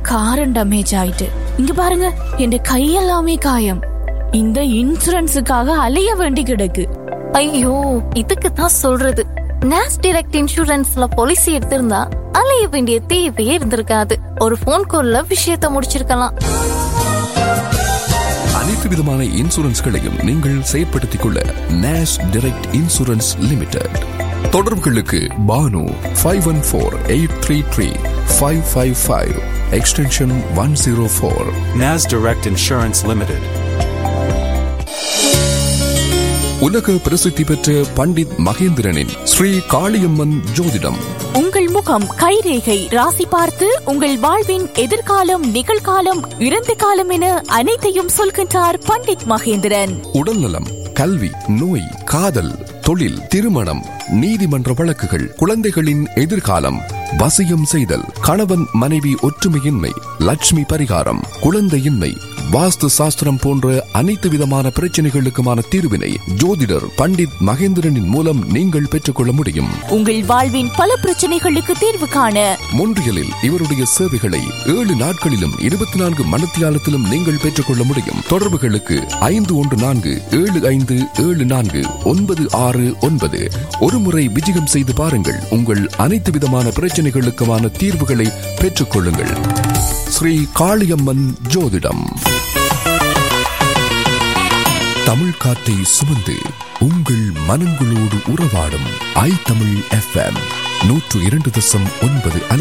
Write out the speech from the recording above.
காரம் டேமேஜ் ஆயிட்டு இங்க பாருங்க என் கையெல்லாமே காயம் இந்த இன்சூரன்ஸுக்காக அலைய வேண்டி கிடக்கு ஐயோ இதுக்கு தான் சொல்றது நேஸ் டைரக்ட் இன்சூரன்ஸ்ல பாலிசி எடுத்திருந்தா அலைய வேண்டிய தேவையே இருந்திருக்காது ஒரு ஃபோன் கால்ல விஷயத்த முடிச்சிருக்கலாம் அனைத்து விதமான இன்சூரன்ஸ்களையும் நீங்கள் செயற்படுத்திக் கொள்ள நேஷ் டைரக்ட் இன்சூரன்ஸ் லிமிடெட் தொடர்புகளுக்கு Banu five one four eight three three five five five extension one zero four NAS Direct Insurance Limited. உலக பிரசித்தி பெற்ற பண்டித் மகேந்திரனின் ஸ்ரீ காளியம்மன் ஜோதிடம் உங்கள் முகம் கைரேகை ராசி பார்த்து உங்கள் வாழ்வின் எதிர்காலம் நிகழ்காலம் இறந்த காலம் என அனைத்தையும் சொல்கின்றார் பண்டிட் மகேந்திரன் உடல்நலம் கல்வி நோய் காதல் தொழில் திருமணம் நீதிமன்ற வழக்குகள் குழந்தைகளின் எதிர்காலம் வசியம் செய்தல் கணவன் மனைவி ஒற்றுமையின்மை லட்சுமி பரிகாரம் குழந்தையின்மை வாஸ்து சாஸ்திரம் போன்ற அனைத்து விதமான பிரச்சனைகளுக்குமான தீர்வினை ஜோதிடர் பண்டித் மகேந்திரனின் மூலம் நீங்கள் பெற்றுக்கொள்ள முடியும் உங்கள் வாழ்வின் பல பிரச்சனைகளுக்கு தீர்வு காண மொன்றியலில் இவருடைய சேவைகளை ஏழு நாட்களிலும் இருபத்தி நான்கு மணத்தியாலத்திலும் நீங்கள் பெற்றுக்கொள்ள முடியும் தொடர்புகளுக்கு ஐந்து ஒன்று நான்கு ஏழு ஐந்து ஏழு நான்கு ஒன்பது ஆறு ஒன்பது ஒருமுறை விஜயம் செய்து பாருங்கள் உங்கள் அனைத்து விதமான பிரச்சனைகளுக்குமான தீர்வுகளை பெற்றுக்கொள்ளுங்கள் ஸ்ரீ காளியம்மன் ஜோதிடம் தமிழ் காற்றை சுமந்து உங்கள் மனங்களோடு உறவாடும் ஐ தமிழ் எஃப்எம் நூற்று இரண்டு தசம் ஒன்பது